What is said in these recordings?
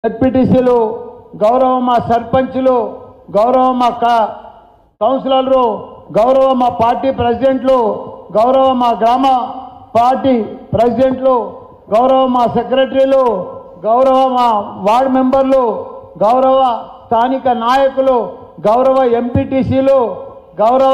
జడ్పీటీసీలు గౌరవ మా సర్పంచులు గౌరవ మా కా- కౌన్సిలర్లు గౌరవ మా పార్టీ ప్రెసిడెంట్లు గౌరవ మా గ్రామ పార్టీ ప్రెసిడెంట్లు గౌరవ మా సెక్రటరీలు గౌరవ మా వార్డ్ మెంబర్లు గౌరవ స్థానిక నాయకులు గౌరవ ఎంపీటీసీలు గౌరవ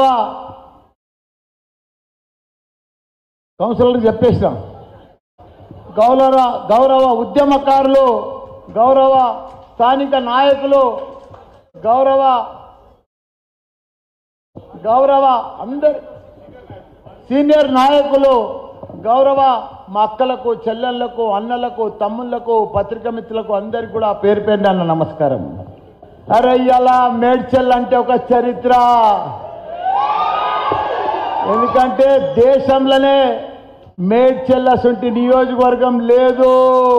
కౌన్సిలర్కి చెప్పేసినాం గౌరవ గౌరవ ఉద్యమకారులు గౌరవ స్థానిక నాయకులు గౌరవ గౌరవ అందరి సీనియర్ నాయకులు గౌరవ మా అక్కలకు చెల్లెళ్లకు అన్నలకు తమ్ముళ్లకు పత్రికా మిత్రులకు అందరికి కూడా పేరు పేరు అన్న నమస్కారం అరే ఇలా మేడ్చల్ అంటే ఒక చరిత్ర ఎందుకంటే దేశంలోనే మేడ్చల్ అసంటి నియోజకవర్గం లేదు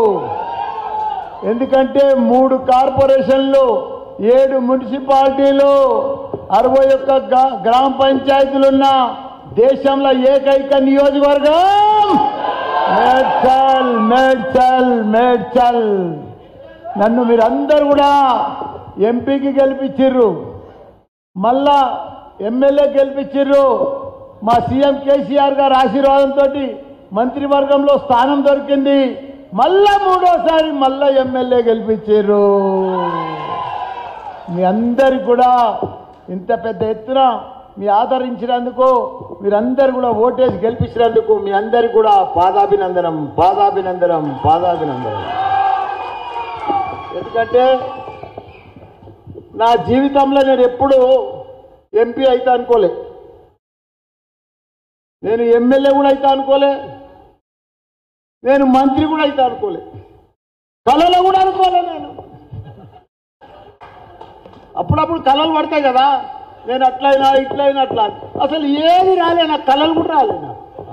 ఎందుకంటే మూడు కార్పొరేషన్లు ఏడు మున్సిపాలిటీలు అరవై ఒక్క గా- గ్రామ పంచాయతీలున్న దేశంలో ఏకైక నియోజకవర్గం మేడ్చల్ మేడ్చల్ మేడ్చల్ నన్ను మీరందరూ కూడా ఎంపీకి గెలిపించిర్రు మళ్ళా ఎమ్మెల్యే గెలిపించిర్రు మా సీఎం కేసీఆర్ గారి ఆశీర్వాదంతో మంత్రివర్గంలో స్థానం దొరికింది మళ్ళా మూడోసారి మళ్ళా ఎమ్మెల్యే గెలిపించారు మీ అందరికి కూడా ఇంత పెద్ద ఎత్తున మీ ఆదరించినందుకు మీరందరూ కూడా ఓటేసి గెలిపించినందుకు మీ అందరికి కూడా పాదాభినందనం పాదాభినందనం పాదాభినందనం ఎందుకంటే నా జీవితంలో నేను ఎప్పుడు ఎంపీ అయితే అనుకోలే నేను ఎమ్మెల్యే కూడా అయితే అనుకోలే నేను మంత్రి కూడా అయితే అనుకోలే కళలో కూడా అనుకోలే నేను అప్పుడప్పుడు కళలు పడతాయి కదా నేను అట్లయినా ఇట్లయినా అట్లా అసలు ఏది రాలే నాకు కళలు కూడా రాలే నాకు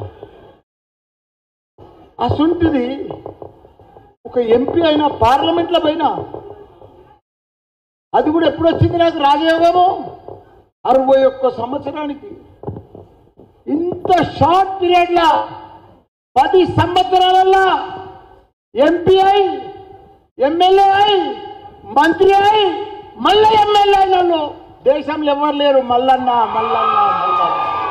అసుంటిది ఒక ఎంపీ అయినా పార్లమెంట్లో పోయినా అది కూడా ఎప్పుడు వచ్చింది నాకు రాజయోగము అరవై ఒక్క సంవత్సరానికి ఇంత షార్ట్ పీరియడ్లా పది సంవత్సరాలల్లా ఎంపీ అయి ఎమ్మెల్యే అయి మంత్రి అయి మళ్ళీ ఎమ్మెల్యే అయిన దేశంలో ఎవరు లేరు మల్లన్న మల్లన్న మల్లన్న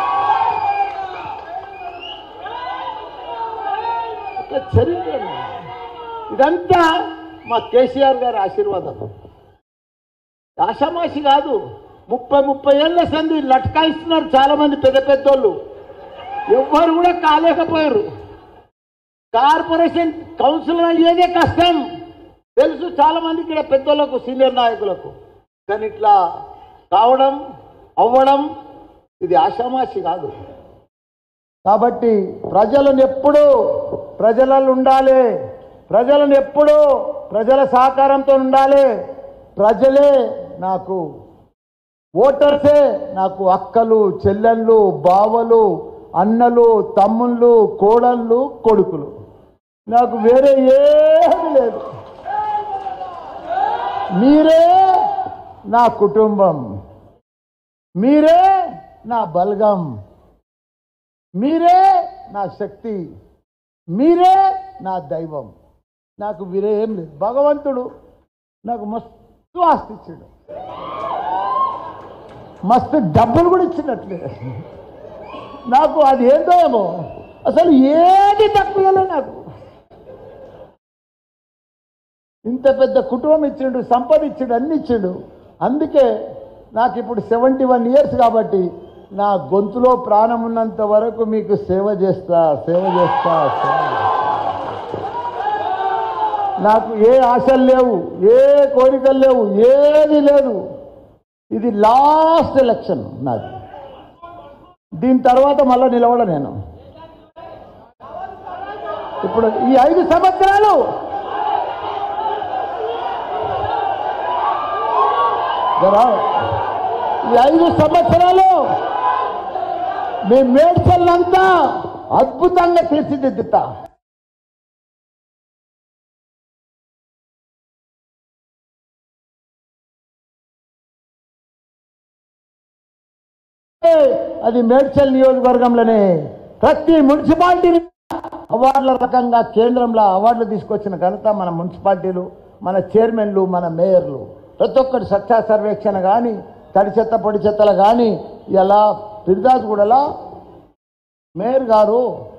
ఒక చరిత్ర ఇదంతా మా కేసీఆర్ గారి ఆశీర్వాదం ఆషామాషి కాదు ముప్పై ముప్పై ఏళ్ళ సంది లట్కాయిస్తున్నారు చాలా మంది పెద్ద పెద్దోళ్ళు ఎవ్వరు కూడా కాలేకపోయారు కార్పొరేషన్ కౌన్సిలర్ అయ్యేదే కష్టం తెలుసు చాలా మంది ఇక్కడ పెద్దోళ్ళకు సీనియర్ నాయకులకు కానీ ఇట్లా కావడం అవ్వడం ఇది ఆషామాషి కాదు కాబట్టి ప్రజలను ఎప్పుడు ప్రజలలో ఉండాలి ప్రజలను ఎప్పుడు ప్రజల సహకారంతో ఉండాలి ప్రజలే నాకు ఓటర్సే నాకు అక్కలు చెల్లెళ్ళు బావలు అన్నలు తమ్ముళ్ళు కోడళ్ళు కొడుకులు నాకు వేరే ఏమీ లేదు మీరే నా కుటుంబం మీరే నా బలగం మీరే నా శక్తి మీరే నా దైవం నాకు వీరే ఏం లేదు భగవంతుడు నాకు మస్తు ఆస్తి ఇచ్చాడు మస్తు డబ్బులు కూడా ఇచ్చినట్లే నాకు అది ఏందో ఏమో అసలు ఏది తక్కువలే నాకు ఇంత పెద్ద కుటుంబం ఇచ్చిండు సంపద ఇచ్చిండు అన్ని ఇచ్చిండు అందుకే నాకు ఇప్పుడు సెవెంటీ వన్ ఇయర్స్ కాబట్టి నా గొంతులో ప్రాణం ఉన్నంత వరకు మీకు సేవ చేస్తా సేవ చేస్తా సేవ చేస్తా. నాకు ఏ ఆశలు లేవు ఏ కోరికలు లేవు ఏది లేదు ఇది లాస్ట్ ఎలక్షన్ నాది దీని తర్వాత మళ్ళీ నిలవడ నేను ఇప్పుడు ఈ ఐదు సంవత్సరాలు జరా ఈ ఐదు సంవత్సరాలు మీ మేడ్చల్లంతా అద్భుతంగా తీర్చిదిద్దుతా అది మేడ్చల్ నియోజకవర్గంలోనే ప్రతి మున్సిపాలిటీని అవార్డుల రకంగా కేంద్రంలో అవార్డులు తీసుకొచ్చిన ఘనత మన మున్సిపాలిటీలు మన చైర్మన్లు మన మేయర్లు ప్రతి ఒక్కటి స్వచ్ఛ సర్వేక్షణ కానీ తడి చెత్త పొడి చెత్తలు కానీ ఇలా పిరిదాస్ కూడాలా మేయర్ గారు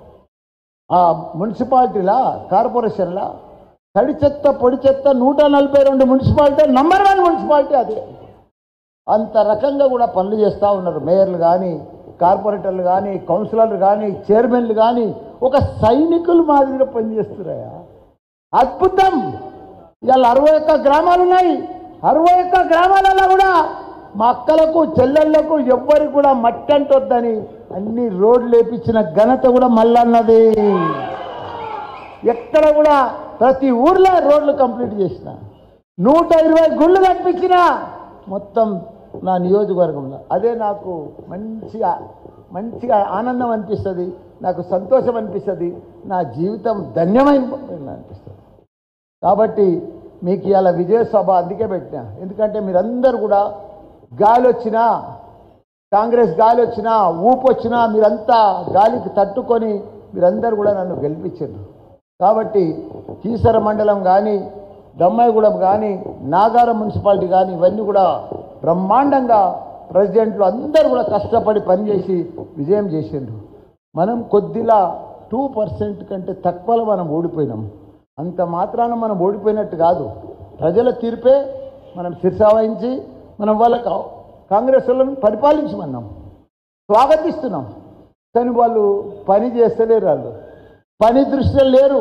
ఆ మున్సిపాలిటీలా కార్పొరేషన్లా తడి చెత్త పొడి చెత్త నూట నలభై రెండు మున్సిపాలిటీ నంబర్ వన్ మున్సిపాలిటీ అదే అంత రకంగా కూడా పనులు చేస్తూ ఉన్నారు మేయర్లు కానీ కార్పొరేటర్లు కానీ కౌన్సిలర్లు కానీ చైర్మన్లు కానీ ఒక సైనికులు మాదిరిగా పనిచేస్తున్నాయా అద్భుతం ఇవాళ అరవై ఒక్క గ్రామాలు ఉన్నాయి అరవై ఒక్క గ్రామాలలో కూడా మా అక్కలకు చెల్లెళ్లకు ఎవ్వరికి కూడా మట్టి అంటొద్దని అన్ని రోడ్లు వేపించిన ఘనత కూడా మల్లన్నది ఎక్కడ కూడా ప్రతి ఊర్లో రోడ్లు కంప్లీట్ చేసిన నూట ఇరవై గుళ్ళు కనిపించిన మొత్తం నా నియోజకవర్గంలో అదే నాకు మంచిగా మంచిగా ఆనందం అనిపిస్తుంది నాకు సంతోషం అనిపిస్తుంది నా జీవితం ధన్యమైన అనిపిస్తుంది కాబట్టి మీకు ఇవాళ విజయ సభ అందుకే పెట్టినా ఎందుకంటే మీరందరూ కూడా గాలి వచ్చినా కాంగ్రెస్ గాలి వచ్చినా ఊపు వచ్చినా మీరంతా గాలికి తట్టుకొని మీరందరూ కూడా నన్ను గెలిపించారు కాబట్టి కీసర మండలం కానీ దమ్మాయిగూడెం కానీ నాగారం మున్సిపాలిటీ కానీ ఇవన్నీ కూడా బ్రహ్మాండంగా ప్రెసిడెంట్లు అందరూ కూడా కష్టపడి పనిచేసి విజయం చేసిండ్రు మనం కొద్దిలా టూ పర్సెంట్ కంటే తక్కువలో మనం ఓడిపోయినాం అంత మాత్రాన మనం ఓడిపోయినట్టు కాదు ప్రజల తీర్పే మనం శిర్సావహించి మనం వాళ్ళకు కాంగ్రెస్ వాళ్ళని పరిపాలించమన్నాం స్వాగతిస్తున్నాం కానీ వాళ్ళు పని చేస్తలేరు వాళ్ళు పని దృష్టిలో లేరు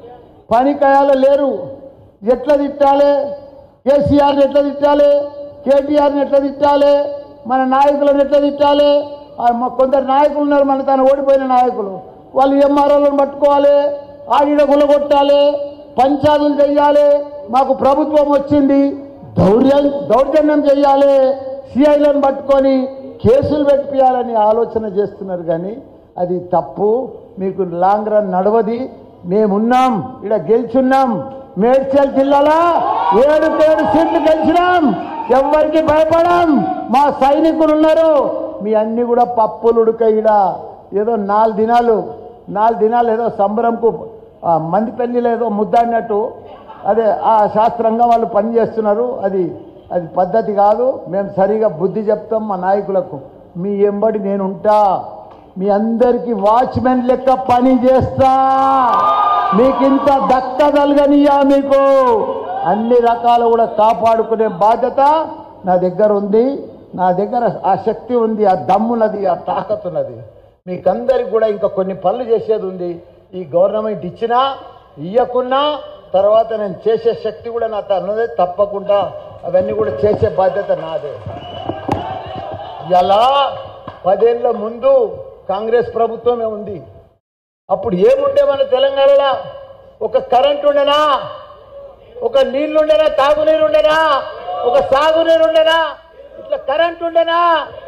పని కయాల లేరు ఎట్లా తిట్టాలి కేసీఆర్ని ఎట్లా తిట్టాలి కేటీఆర్ని ఎట్లా తిట్టాలి మన నాయకులను ఎట్లా తిట్టాలి ఆ మ- కొందరు నాయకులు ఉన్నారు మన తను ఓడిపోయిన నాయకులు వాళ్ళు ఎంఆర్ఓలను పట్టుకోవాలి ఆడిడ కొట్టాలి పంచాదులు చెయ్యాలి మాకు ప్రభుత్వం వచ్చింది దౌర్యం దౌర్జన్యం చెయ్యాలి సిఐలను పట్టుకొని కేసులు పెట్టియాలని ఆలోచన చేస్తున్నారు కానీ అది తప్పు మీకు లాంగ్ రన్ నడవది మేమున్నాం ఇక్కడ గెలిచున్నాం మేడ్చల్ జిల్లాలో ఏడు ఏడు సీట్లు గెలిచినాం ఎవరికి భయపడం మా సైనికులు ఉన్నారు మీ అన్ని కూడా పప్పులు ఉడక ఈడ ఏదో నాలుగు దినాలు నాలుగు దినాలు ఏదో సంబరంకు ఆ, మంది పెళ్లిలో ఏదో ముద్దాడినట్టు అదే ఆ శాస్త్రంగా వాళ్ళు పనిచేస్తున్నారు అది అది పద్ధతి కాదు మేము సరిగా బుద్ధి చెప్తాం మా నాయకులకు మీ ఎంబడి నేను ఉంటా మీ అందరికీ వాచ్మెన్ లెక్క పని చేస్తా మీకింత దక్కదలగనియా మీకు అన్ని రకాలు కూడా కాపాడుకునే బాధ్యత నా దగ్గర ఉంది నా దగ్గర ఆ శక్తి ఉంది ఆ దమ్మున్నది ఆ తాకత్ ఉన్నది మీకందరికి కూడా ఇంకా కొన్ని పనులు చేసేది ఉంది ఈ గవర్నమెంట్ ఇచ్చినా ఇయ్యకున్నా తర్వాత నేను చేసే శక్తి కూడా నా ఉన్నదే తప్పకుండా అవన్నీ కూడా చేసే బాధ్యత నాదే ఎలా పదేళ్ళ ముందు కాంగ్రెస్ ప్రభుత్వమే ఉంది అప్పుడు ఏముండే మన తెలంగాణలో ఒక కరెంట్ ఉండేనా ఒక నీళ్లు ఉండేనా తాగునీరు ఉండేనా ఒక సాగునీరు ఉండేనా ఇట్లా కరెంట్ ఉండేనా